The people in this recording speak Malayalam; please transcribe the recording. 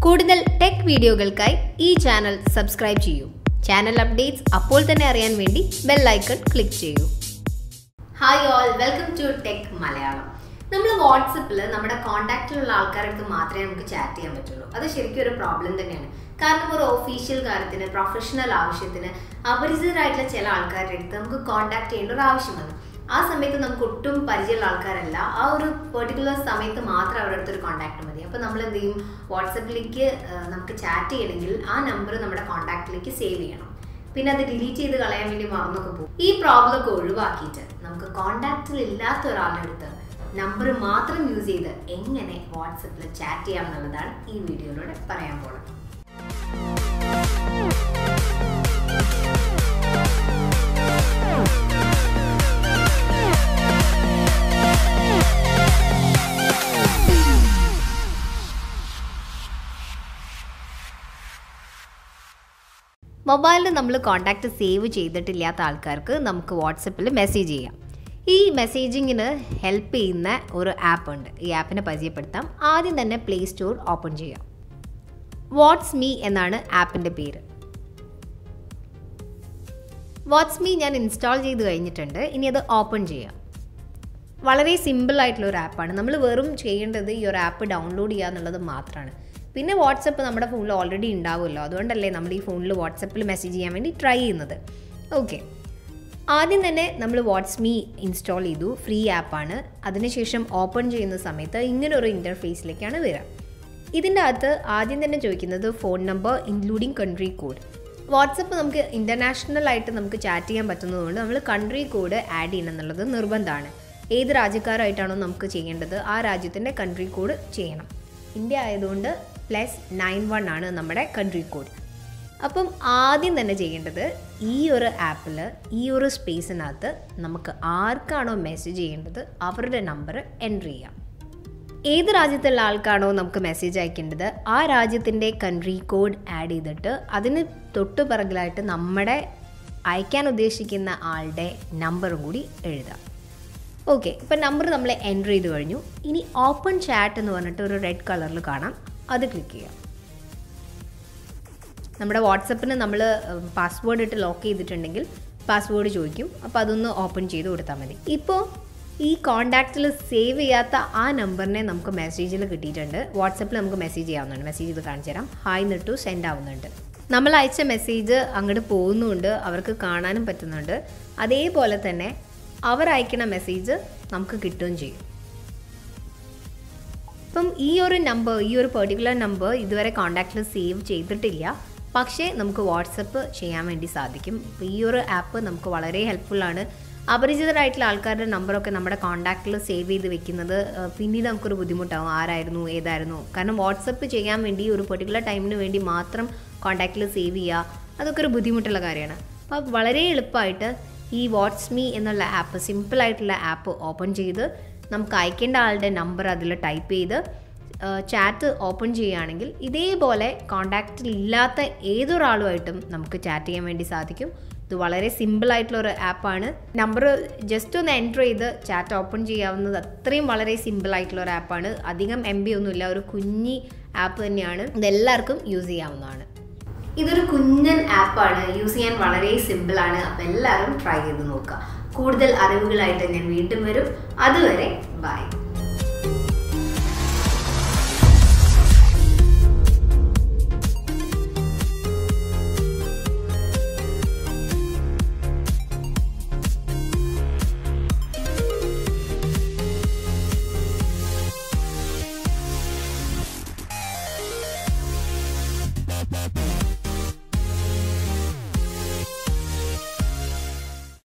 കൂടുതൽ ടെക് വീഡിയോകൾക്കായി ഈ ചാനൽ സബ്സ്ക്രൈബ് ചെയ്യൂ ചാനൽ അപ്ഡേറ്റ്സ് അപ്പോൾ തന്നെ അറിയാൻ വേണ്ടി ബെൽ ഐക്കൺ ക്ലിക്ക് ചെയ്യൂ hi all welcome to tech Malayalam നമ്മൾ വാട്സപ്പിൽ നമ്മുടെ കോൺടാക്റ്റിലുള്ള ആൾക്കാർക്ക് മാത്രമേ നമുക്ക് ചാറ്റ് ചെയ്യാൻ പറ്റുള്ളൂ അത് ശരിക്കും ഒരു പ്രോബ്ലം തന്നെയാണ് കാരണം ഒരു ഒഫീഷ്യൽ കാര്യത്തിന് പ്രൊഫഷണൽ ആവശ്യത്തിന് അപരിചിതരായിട്ടുള്ള ചില ആൾക്കാരുടെ അടുത്ത് നമുക്ക് കോൺടാക്ട് ചെയ്യേണ്ട ഒരു ആവശ്യം വന്നു ആ സമയത്ത് നമുക്ക് ഒട്ടും പരിചയമുള്ള ആൾക്കാരല്ല ആ ഒരു പെർട്ടിക്കുലർ സമയത്ത് മാത്രം അവരുടെ അടുത്തൊരു കോൺടാക്ട് മതി അപ്പോൾ നമ്മൾ എന്ത് ചെയ്യും വാട്സപ്പിലേക്ക് നമുക്ക് ചാറ്റ് ചെയ്യണമെങ്കിൽ ആ നമ്പർ നമ്മുടെ കോൺടാക്റ്റിലേക്ക് സേവ് ചെയ്യണം പിന്നെ അത് ഡിലീറ്റ് ചെയ്ത് കളയാൻ വേണ്ടി മറന്നൊക്കെ പോകും ഈ പ്രോബ്ലം ഒക്കെ ഒഴിവാക്കിയിട്ട് നമുക്ക് കോൺടാക്റ്റിൽ ഇല്ലാത്ത ഒരാളുടെ അടുത്ത് നമ്പർ മാത്രം യൂസ് ചെയ്ത് എങ്ങനെ വാട്സപ്പിൽ ചാറ്റ് ചെയ്യാം എന്നുള്ളതാണ് ഈ വീഡിയോയിലൂടെ പറയാൻ പോകുന്നത് മൊബൈലിൽ നമ്മൾ കോൺടാക്റ്റ് സേവ് ചെയ്തിട്ടില്ലാത്ത ആൾക്കാർക്ക് നമുക്ക് വാട്സപ്പിൽ മെസ്സേജ് ചെയ്യാം ഈ മെസ്സേജിങ്ങിന് ഹെൽപ്പ് ചെയ്യുന്ന ഒരു ആപ്പ് ഉണ്ട് ഈ ആപ്പിനെ പരിചയപ്പെടുത്താം ആദ്യം തന്നെ പ്ലേ സ്റ്റോർ ഓപ്പൺ ചെയ്യാം വാട്സ് മീ എന്നാണ് ആപ്പിൻ്റെ പേര് വാട്സ് മീ ഞാൻ ഇൻസ്റ്റാൾ ചെയ്ത് കഴിഞ്ഞിട്ടുണ്ട് ഇനി അത് ഓപ്പൺ ചെയ്യാം വളരെ സിമ്പിൾ ആയിട്ടുള്ള ഒരു ആപ്പാണ് നമ്മൾ വെറും ചെയ്യേണ്ടത് ഈ ഒരു ആപ്പ് ഡൗൺലോഡ് ചെയ്യുക എന്നുള്ളത് മാത്രമാണ് പിന്നെ വാട്സപ്പ് നമ്മുടെ ഫോണിൽ ഓൾറെഡി ഉണ്ടാവുമല്ലോ അതുകൊണ്ടല്ലേ നമ്മൾ ഈ ഫോണിൽ വാട്സപ്പിൽ മെസ്സേജ് ചെയ്യാൻ വേണ്ടി ട്രൈ ചെയ്യുന്നത് ഓക്കെ ആദ്യം തന്നെ നമ്മൾ വാട്സ് മീ ഇൻസ്റ്റാൾ ചെയ്തു ഫ്രീ ആപ്പാണ് അതിനുശേഷം ഓപ്പൺ ചെയ്യുന്ന സമയത്ത് ഇങ്ങനെ ഒരു ഇൻ്റർഫേസിലേക്കാണ് വരിക ഇതിൻ്റെ അകത്ത് ആദ്യം തന്നെ ചോദിക്കുന്നത് phone number including country code WhatsApp നമുക്ക് ഇൻ്റർനാഷണൽ ആയിട്ട് നമുക്ക് ചാറ്റ് ചെയ്യാൻ പറ്റുന്നതുകൊണ്ട് നമ്മൾ കൺട്രി കോഡ് ആഡ് ചെയ്യണം എന്നുള്ളത് നിർബന്ധമാണ് ഏത് രാജ്യക്കാരായിട്ടാണോ നമുക്ക് ചെയ്യേണ്ടത് ആ രാജ്യത്തിൻ്റെ കൺട്രി കോഡ് ചെയ്യണം ഇന്ത്യ ആയതുകൊണ്ട് പ്ലസ് നയൻ വൺ ആണ് നമ്മുടെ കൺട്രി കോഡ് അപ്പം ആദ്യം തന്നെ ചെയ്യേണ്ടത് ഈ ഒരു ആപ്പിൽ ഈ ഒരു സ്പേസിനകത്ത് നമുക്ക് ആർക്കാണോ മെസ്സേജ് ചെയ്യേണ്ടത് അവരുടെ നമ്പർ എൻ്റർ ചെയ്യാം ഏത് രാജ്യത്തുള്ള ആൾക്കാണോ നമുക്ക് മെസ്സേജ് അയക്കേണ്ടത് ആ രാജ്യത്തിൻ്റെ കൺട്രി കോഡ് ആഡ് ചെയ്തിട്ട് അതിന് തൊട്ട് പിറകിലായിട്ട് നമ്മുടെ അയക്കാൻ ഉദ്ദേശിക്കുന്ന ആളുടെ നമ്പറും കൂടി എഴുതാം ഓക്കെ ഇപ്പം നമ്പർ നമ്മൾ എൻ്റർ ചെയ്ത് കഴിഞ്ഞു ഇനി ഓപ്പൺ ചാറ്റ് എന്ന് പറഞ്ഞിട്ട് ഒരു റെഡ് കളറിൽ കാണാം അത് ക്ലിക്ക് ചെയ്യാം നമ്മുടെ വാട്സപ്പിന് നമ്മൾ പാസ്വേഡ് ഇട്ട് ലോക്ക് ചെയ്തിട്ടുണ്ടെങ്കിൽ പാസ്വേഡ് ചോദിക്കും അപ്പോൾ അതൊന്ന് ഓപ്പൺ ചെയ്ത് കൊടുത്താൽ മതി ഇപ്പോൾ ഈ കോൺടാക്റ്റിൽ സേവ് ചെയ്യാത്ത ആ നമ്പറിനെ നമുക്ക് മെസ്സേജിൽ കിട്ടിയിട്ടുണ്ട് വാട്സപ്പിൽ നമുക്ക് മെസ്സേജ് ചെയ്യാവുന്നതാണ് മെസ്സേജ് ഇത് കാണിച്ചു തരാം ഹായ് എന്നിട്ടു സെൻഡ് ആവുന്നുണ്ട് നമ്മൾ അയച്ച മെസ്സേജ് അങ്ങോട്ട് പോകുന്നുണ്ട് അവർക്ക് കാണാനും പറ്റുന്നുണ്ട് അതേപോലെ തന്നെ അവർ അയക്കുന്ന മെസ്സേജ് നമുക്ക് കിട്ടുകയും ചെയ്യും ഇപ്പം ഈ ഒരു നമ്പർ ഈ ഒരു പെർട്ടിക്കുലർ നമ്പർ ഇതുവരെ കോൺടാക്റ്റിൽ സേവ് ചെയ്തിട്ടില്ല പക്ഷേ നമുക്ക് വാട്സപ്പ് ചെയ്യാൻ വേണ്ടി സാധിക്കും ഈ ഒരു ആപ്പ് നമുക്ക് വളരെ ഹെൽപ്ഫുള്ളാണ് അപരിചിതരായിട്ടുള്ള ആൾക്കാരുടെ നമ്പറൊക്കെ നമ്മുടെ കോൺടാക്റ്റിൽ സേവ് ചെയ്ത് വെക്കുന്നത് പിന്നീട് നമുക്കൊരു ബുദ്ധിമുട്ടാവും ആരായിരുന്നു ഏതായിരുന്നു കാരണം വാട്സപ്പ് ചെയ്യാൻ വേണ്ടി ഒരു പെർട്ടിക്കുലർ ടൈമിന് വേണ്ടി മാത്രം കോൺടാക്റ്റിൽ സേവ് ചെയ്യുക അതൊക്കെ ഒരു ബുദ്ധിമുട്ടുള്ള കാര്യമാണ് അപ്പോൾ വളരെ എളുപ്പമായിട്ട് ഈ വാട്സ് മീ എന്നുള്ള ആപ്പ് സിമ്പിളായിട്ടുള്ള ആപ്പ് ഓപ്പൺ ചെയ്ത് നമുക്ക് അയക്കേണ്ട ആളുടെ നമ്പർ അതിൽ ടൈപ്പ് ചെയ്ത് ചാറ്റ് ഓപ്പൺ ചെയ്യുകയാണെങ്കിൽ ഇതേപോലെ കോണ്ടാക്റ്റിൽ ഇല്ലാത്ത ഏതൊരാളുമായിട്ടും നമുക്ക് ചാറ്റ് ചെയ്യാൻ വേണ്ടി സാധിക്കും ഇത് വളരെ സിമ്പിൾ ആയിട്ടുള്ള ഒരു ആപ്പാണ് നമ്പർ ജസ്റ്റ് ഒന്ന് എൻറ്റർ ചെയ്ത് ചാറ്റ് ഓപ്പൺ ചെയ്യാവുന്നത് അത്രയും വളരെ സിമ്പിൾ ആയിട്ടുള്ള ഒരു ആപ്പാണ് അധികം എം ബി ഒന്നുമില്ല ഒരു കുഞ്ഞി ആപ്പ് തന്നെയാണ് ഇതെല്ലാവർക്കും യൂസ് ചെയ്യാവുന്നതാണ് ഇതൊരു കുഞ്ഞൻ ആപ്പാണ് യൂസ് ചെയ്യാൻ വളരെ സിമ്പിളാണ് അപ്പം എല്ലാവരും ട്രൈ ചെയ്ത് നോക്കുക കൂടുതൽ അറിവുകളായിട്ട് ഞാൻ വീണ്ടും വരും അതുവരെ ബൈ